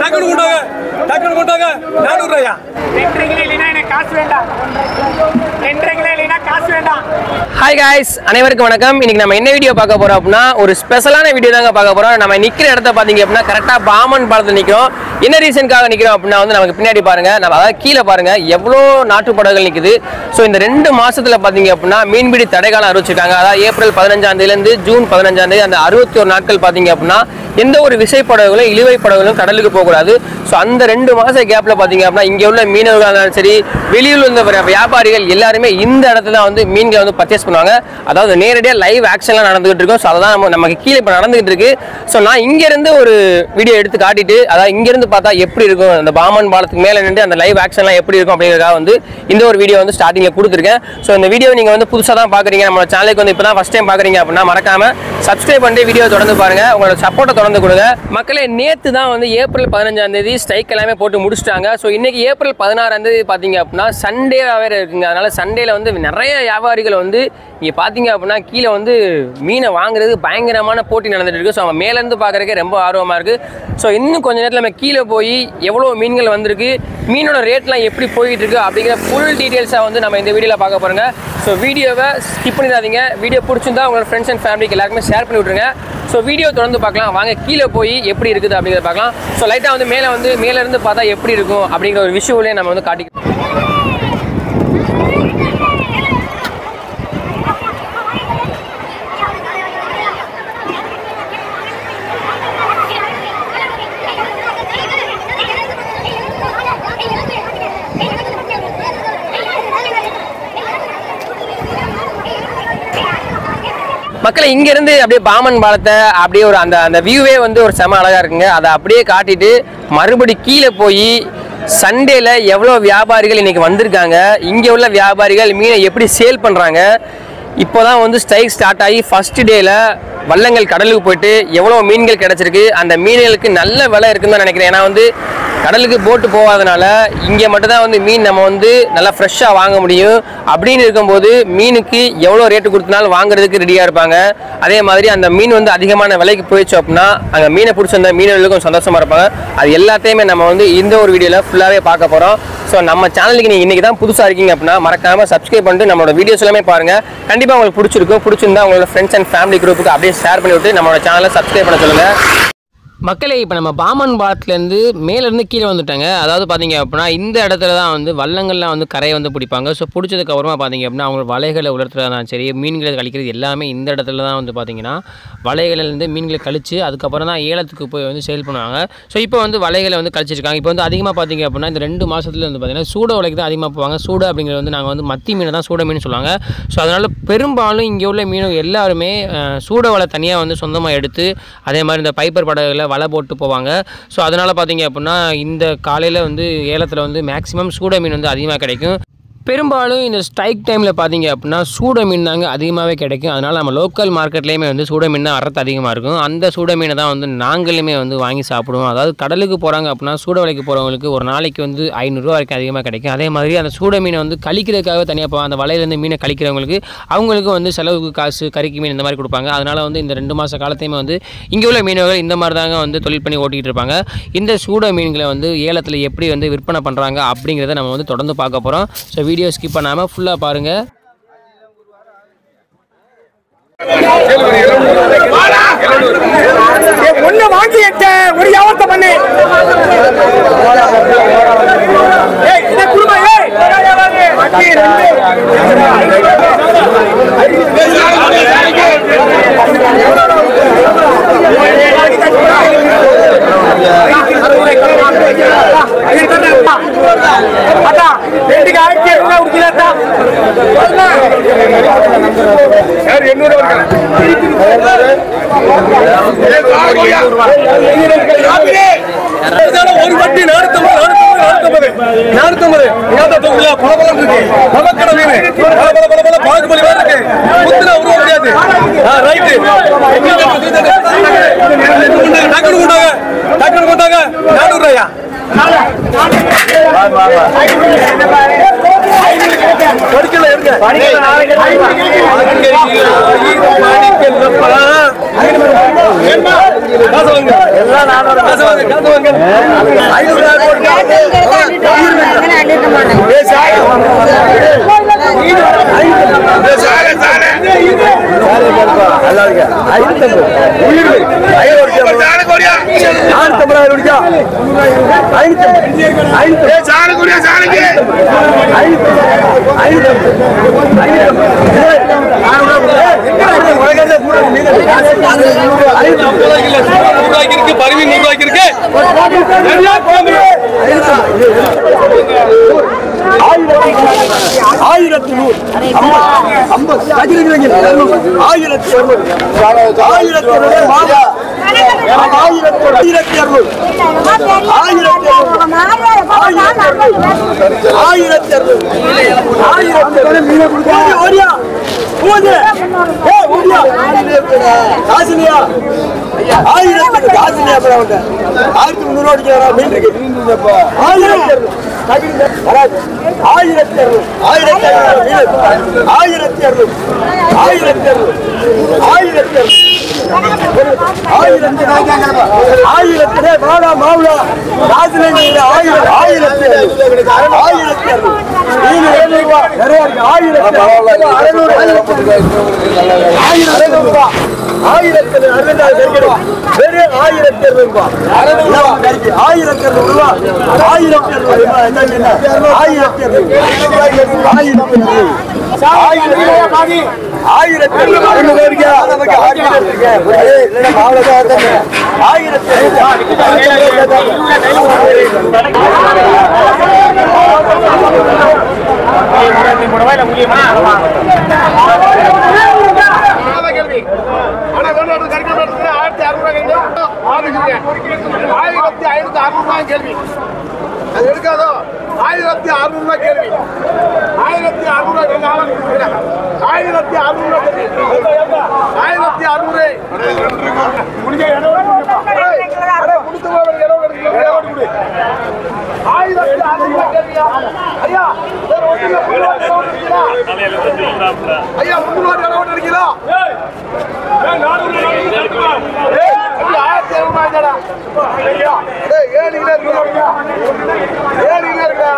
டக்குனு கொண்டாங்க டக்குனு கொண்டாங்க நானூறு ரூபாயா ரெண்டரை கிலோ இல்லைன்னா எனக்கு காசு வேண்டாம் ரெண்டரை கிலோ இல்லைன்னா காசு வேண்டாம் ஹாய் காய்ஸ் அனைவருக்கும் வணக்கம் இன்னைக்கு நம்ம என்ன வீடியோ பார்க்க போறோம் அப்படின்னா ஒரு ஸ்பெஷலான வீடியோ தாங்க பார்க்க போறோம் நம்ம நிக்கிற இடத்த பாத்தீங்க அப்படின்னா கரெக்டா பாமன் பாலத்தில் நிக்கிறோம் என்ன ரீசனுக்காக நிக்கிறோம் அப்படின்னா வந்து நமக்கு பின்னாடி பாருங்க நம்ம அதாவது கீழே பாருங்க எவ்வளோ நாட்டு படகுகள் நிக்குது ஸோ இந்த ரெண்டு மாசத்துல பாத்தீங்க அப்படின்னா மீன்பிடி தடைக்காலம் அறிவிச்சிருக்காங்க அதாவது ஏப்ரல் பதினஞ்சாம் தேதியிலேருந்து ஜூன் பதினஞ்சாம் தேதி அந்த அறுபத்தி ஒரு நாட்கள் பாத்தீங்க அப்படின்னா எந்த ஒரு விசைப்படகுகளும் இழுவை படகுகளும் கடலுக்கு போகக்கூடாது ஸோ அந்த ரெண்டு மாச கேப்ல பாத்தீங்க அப்படின்னா இங்க உள்ள மீனவர்களாக இருந்தாலும் சரி வெளியில் உள்ள வியா- வியாபாரிகள் எல்லாருமே இந்த இடத்துல தான் வந்து மீன்களை வந்து பர்ச்சேஸ் பண்ணுவாங்க அதாவது நேரடியாக லைவ் ஆக்ஷன்லாம் நடந்துகிட்டு இருக்கும் ஸோ அதான் நம்ம நமக்கு கீழே இப்போ நடந்துகிட்டு இருக்கு ஸோ நான் இங்கேருந்து ஒரு வீடியோ எடுத்து காட்டிட்டு அதாவது இங்கேருந்து பார்த்தா எப்படி இருக்கும் அந்த பாமன் பாலத்துக்கு மேலே நின்று அந்த லைவ் ஆக்ஷன்லாம் எப்படி இருக்கும் அப்படிங்கிறதுக்காக வந்து இந்த ஒரு வீடியோ வந்து ஸ்டார்டிங்கில் கொடுத்துருக்கேன் ஸோ இந்த வீடியோ நீங்கள் வந்து புதுசாக தான் பார்க்குறீங்க நம்ம சேனலுக்கு வந்து இப்போ தான் ஃபஸ்ட் டைம் பார்க்குறீங்க அப்படின்னா மறக்காம சப்ஸ்கிரைப் பண்ணிட்டு வீடியோ தொடர்ந்து பாருங்க உங்களோட சப்போர்ட்டை தொடர்ந்து கொடுங்க மக்களே நேற்று தான் வந்து ஏப்ரல் பதினஞ்சாம் தேதி ஸ்ட்ரைக் எல்லாமே போட்டு முடிச்சிட்டாங்க ஸோ இன்னைக்கு ஏப்ரல் பதினாறாம் தேதி பார்த்தீங்க அப்படின்னா சண்டே வேற இருக்குங்க அதனால சண்டேல வந்து நிறைய வியாபாரிகள் வந்து இங்கே பார்த்தீங்க அப்படின்னா கீழே வந்து மீனை வாங்குறது பயங்கரமான போட்டி நடந்துட்டு இருக்கு ஸோ அவங்க மேலேருந்து பார்க்குறதுக்கே ரொம்ப ஆர்வமாக இருக்கு ஸோ இன்னும் கொஞ்ச நேரத்தில் நம்ம கீழே போய் எவ்வளோ மீன்கள் வந்திருக்கு மீனோட ரேட்லாம் எப்படி போயிட்டு இருக்கு அப்படிங்கிற ஃபுல் டீட்டெயில்ஸாக வந்து நம்ம இந்த வீடியோவில் பார்க்க போகிறோங்க ஸோ வீடியோவை ஸ்கிப் பண்ணிடாதீங்க வீடியோ பிடிச்சிருந்தா உங்களோட ஃப்ரெண்ட்ஸ் அண்ட் ஃபேமிலிக்கு எல்லாருக்குமே ஷேர் பண்ணி விட்ருங்க ஸோ வீடியோ தொடர்ந்து பார்க்கலாம் வாங்க கீழே போய் எப்படி இருக்குது அப்படிங்கிறத பார்க்கலாம் ஸோ லைட்டாக வந்து மேலே வந்து மேலே இருந்து பார்த்தா எப்படி இருக்கும் அப்படிங்கிற ஒரு விஷுவலே நம்ம வந்து காட்டி மக்களை இங்கேருந்து அப்படியே பாமன் பாலத்தை அப்படியே ஒரு அந்த அந்த வியூவே வந்து ஒரு செம அழகாக இருக்குங்க அதை அப்படியே காட்டிட்டு மறுபடி கீழே போய் சண்டேல எவ்வளோ வியாபாரிகள் இன்னைக்கு வந்திருக்காங்க இங்கே உள்ள வியாபாரிகள் மீனை எப்படி சேல் பண்ணுறாங்க இப்போ தான் வந்து ஸ்ட்ரைக் ஸ்டார்ட் ஆகி ஃபர்ஸ்ட் டேல வள்ளங்கள் கடலுக்கு போயிட்டு எவ்வளோ மீன்கள் கிடச்சிருக்கு அந்த மீன்களுக்கு நல்ல விலை இருக்குன்னு தான் நினைக்கிறேன் ஏன்னா வந்து கடலுக்கு போட்டு போகாதனால இங்கே மட்டும்தான் வந்து மீன் நம்ம வந்து நல்லா ஃப்ரெஷ்ஷாக வாங்க முடியும் அப்படின்னு இருக்கும்போது மீனுக்கு எவ்வளோ ரேட்டு கொடுத்தனாலும் வாங்குறதுக்கு ரெடியாக இருப்பாங்க அதே மாதிரி அந்த மீன் வந்து அதிகமான விலைக்கு போயிடுச்சு அப்படின்னா அங்கே மீனை பிடிச்சிருந்த மீனவர்களுக்கும் சந்தோஷமாக இருப்பாங்க அது எல்லாத்தையுமே நம்ம வந்து இந்த ஒரு வீடியோவில் ஃபுல்லாகவே பார்க்க போகிறோம் ஸோ நம்ம சேனலுக்கு நீங்கள் இன்றைக்கி தான் புதுசாக இருக்கீங்க அப்படின்னா மறக்காமல் சப்ஸ்கிரைப் பண்ணிட்டு நம்மளோட வீடியோஸ் எல்லாமே பாருங்கள் கண்டிப்பாக உங்களுக்கு பிடிச்சிருக்கும் பிடிச்சிருந்தா உங்களோட ஃப்ரெண்ட்ஸ் அண்ட் ஃபேமிலி குரூப்புக்கு அப்படியே ஷேர் பண்ணி விட்டு நம்மளோட சேனலை சப்ஸ்கிரைப் பண்ண சொல்லுங்கள் மக்களே இப்போ நம்ம பாமன் பாலத்துலேருந்து மேலேருந்து கீழே வந்துட்டாங்க அதாவது பார்த்தீங்க அப்படின்னா இந்த இடத்துல தான் வந்து வள்ளங்கள்லாம் வந்து கரையை வந்து பிடிப்பாங்க ஸோ பிடிச்சதுக்கு அப்புறமா பார்த்தீங்க அப்படின்னா அவங்க வலைகளை உலர்த்துறதுனாலும் சரி மீன்களை கழிக்கிறது எல்லாமே இந்த இடத்துல தான் வந்து பார்த்தீங்கன்னா வலைகளிலேருந்து மீன்களை கழித்து அதுக்கப்புறம் தான் ஏலத்துக்கு போய் வந்து சேல் பண்ணுவாங்க ஸோ இப்போ வந்து வலைகளை வந்து கழிச்சிருக்காங்க இப்போ வந்து அதிகமாக பார்த்தீங்க அப்படின்னா இந்த ரெண்டு மாதத்துல வந்து பார்த்தீங்கன்னா சூட வலைக்கு தான் அதிகமாக போவாங்க சூட அப்படிங்கிறது வந்து நாங்கள் வந்து மத்தி மீனை தான் சூட மீன் சொல்லுவாங்க ஸோ அதனால் பெரும்பாலும் இங்கே உள்ள மீனவங்க எல்லாருமே அஹ், சூட வலை தனியாக வந்து சொந்தமாக எடுத்து அதே மாதிரி இந்த பைப்பர் படகுல வலை போட்டு போவாங்க ஸோ அதனால் பார்த்தீங்க அப்படின்னா இந்த காலையில் வந்து ஏலத்தில் வந்து மேக்ஸிமம் சூட மீன் வந்து அதிகமாக கிடைக்கும் பெரும்பாலும் இந்த ஸ்ட்ரைக் டைமில் பார்த்தீங்க அப்படின்னா சூட மீன் தாங்க அதிகமாகவே கிடைக்கும் அதனால் நம்ம லோக்கல் மார்க்கெட்லேயுமே வந்து சூட மீன் தான் வரத்து அதிகமாக இருக்கும் அந்த சூட மீனை தான் வந்து நாங்களுமே வந்து வாங்கி சாப்பிடுவோம் அதாவது கடலுக்கு போகிறாங்க அப்படின்னா சூட விலைக்கு போகிறவங்களுக்கு ஒரு நாளைக்கு வந்து ஐநூறுரூவா வரைக்கும் அதிகமாக கிடைக்கும் அதே மாதிரி அந்த சூட மீனை வந்து கழிக்கிறதுக்காக தனியாக போவாங்க அந்த வலையிலேருந்து மீனை கழிக்கிறவங்களுக்கு அவங்களுக்கு வந்து செலவுக்கு காசு கறிக்கு மீன் இந்த மாதிரி கொடுப்பாங்க அதனால் வந்து இந்த ரெண்டு மாத காலத்தையுமே வந்து இங்கே உள்ள மீனவர்கள் இந்த மாதிரி தாங்க வந்து தொழில் பண்ணி ஓட்டிகிட்டு இருப்பாங்க இந்த சூட மீன்களை வந்து ஏலத்தில் எப்படி வந்து விற்பனை பண்ணுறாங்க அப்படிங்கிறத நம்ம வந்து தொடர்ந்து பார்க்க போகிறோம் ஸோ வீடியோ ஸ்கிப் பண்ணாமல் ஃபுல்லாக பாருங்கள் ஒண்ணு வாங்கி எட்ட ஒரு வியாபாரத்தை பண்ணு ஏய், இதை குடும்பம் ஏய் வட்டி ரெண்டு. அத்தா, ரெண்டுக்கு ஆயிரத்தி எண்ணூறு குடிக்கலாத்தா ஒரு வட்டி நானூத்தம்பது நானூத்தம்பது நானூத்தம்பது நானூத்தம்பது தொகுதியா பல பலம் இருக்கு பலக்கடை மீன் பல பல பல பல பாகுபலி மாதிரி இருக்கு குத்துனா உருவ முடியாது ரைட்டு டக்குனு கொண்டாங்க டக்குனு கொண்டாங்க நானூறு ரூபாயா படிக்கல இருங்க படிக்கல காசு வாங்க காசு வாங்க காசு வாங்க ஐநூறு ரூபாய் போடுங்க. ஐநூறு ரூபாய்க்கு இல்ல, நூறு ரூபாய்க்கு இருக்கு பருவி நூறு ரூபாய்க்கு இருக்கு நிறையா போங்க. ஆயிரத்தி நூறு ஐம்பது கதிரிக்கிறீங்க ஆயிரத்தி இருநூறு ஆயிரத்தி இருநூறு மாதா ஆயிரத்தி ஆயிரத்தி இருநூறு ஆயிரத்தி ஆயிரத்தி இருநூறு ஆயிரத்தி இருநூறு ஓடியா ஓடியா ஏ ஓடியா காசுலியா ஆயிரத்தி காசுலியா அப்புறம் அவங்க ஆயிரத்தி முந்நூறு அடிக்கிறா மீன் இருக்கு ஆயிரத்தி இருநூறு வராது. ஆயிரத்தி இருநூறு ஆயிரத்தி இருநூறு மீன் ஆயிரத்தி இருநூறு ஆயிரத்தி இருநூறு ஆயிரத்தி இருநூறு ஆயிரத்தி ஆயிரத்தி மாடா மாவுளா ராஜிலேங்க ஆயிரம் ஆயிரத்தி ஆயிரத்தி இருநூறு மீன் ஏழு ரூபா நிறைய இருக்கு ஆயிரத்தி அறுநூறு ஆயிரத்தி அறுநூறு ரூபா ஆயிரத்தி அறுநூறு வெறும் ஆயிரத்தி இருநூறு ரூபா அறுநூறு ஆயிரத்தி இருநூறு ரூபா ஆயிரத்தி இருநூறு ரூபா என்ன என்ன? ஆயிரத்தி இருநூறு ஆயிரத்தி இருநூறு ஆயிரத்தி ஆயிரத்தி இருநூறு அறுநூறு இருக்கா? ஆயிரத்தி இருக்கு. இல்லைன்னா மாவுளதான் தானே. ஆயிரத்தி ஆயிரத்தி ஐநூத்தி அறுநூறு ரூபாய் கேள்வி அது எடுக்காதோ ஆயிரத்தி அறுநூறு ரூபாய் கேள்வி ஆயிரத்தி அறுநூறு ஆயிரத்தி அறுநூறு ரூபாய் கேள்வி ஆயிரத்தி அறுநூறு முடிஞ்ச இடம் கொடுத்து போய் இடம் எடுக்கல இடம் கொடு ஆயிரத்தி அறுநூறு ரூபாய் கேள்வியா ஐயா வேற ஒண்ணும் இல்ல, முந்நூறு ரூபாய் இடம் எடுக்கிறீங்களா? ஐயா முந்நூறு ரூபாய் இடம் எடுக்கிறீங்களா ஏய், ஐயா, ஆயிரத்தி அறுநூறு ரூபாய் தானடா. ஐயா, ஏய், ஏழு கிலோ இருக்குடா. ஏழு கிலோ இருக்குடா.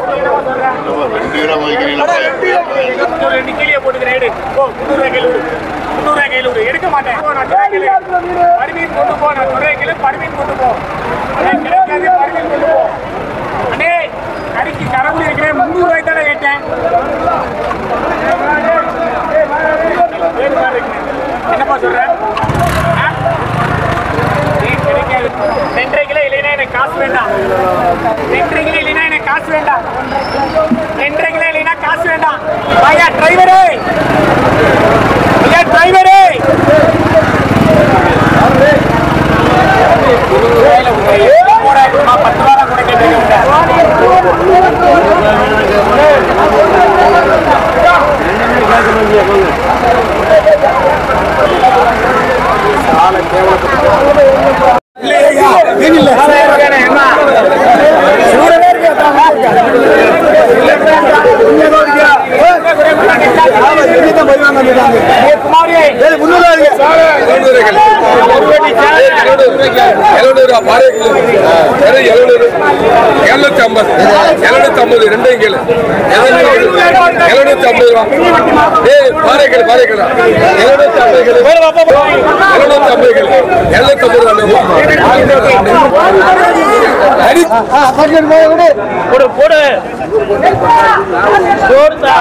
அடா, ரெண்டு கிலோ இருக்கு. ஒரு ரெண்டு கிளியை போட்டுக்கிறேன் எடு ஓ முந்நூறுவா கையில் விடு முந்நூறுவா கையில் விடு எடுக்க மாட்டேன் போ, நான் துறை கையில் பருமீன் கொண்டு போ நான் துறை கையில் பருமீன் கொண்டு போ எனக்கு கிடைக்காது பருமீன் கொண்டு போ அண்ணே கறிக்கு கரம்பு இருக்கிறேன் முந்நூறுவாய் தானே கேட்டேன் என்னப்பா சொல்ற ஆ? ஏய், கிடைக்காது ரெண்டரை கிலோ இல்லைன்னா எனக்கு காசு வேண்டாம் ரெண்டரை கிலோ இல்லைன்னா எனக்கு காசு வேண்டாம் ரெண்டரை கிலோ இல்லைன்னா காசு வேண்டாம் ஐயா டிரைவரே ஐயா டிரைவரே பத்து ரூபா கூட கேட்டு எழுநூறு ரூபா பாரு வெறும் எழுநூறு எழுநூத்தி ஐம்பது எழுநூத்தி ஐம்பது ரெண்டையும் கேளு எழுநூத்தி ஐம்பது ரூபா ஏய் பாறை கேளு பாறை கேளு எழுநூத்தி ஐம்பது கேளு எழுநூத்தி ஐம்பது கேளு எழுநூத்தி ஐம்பது ரூபா அடி போடு போடு போடுதா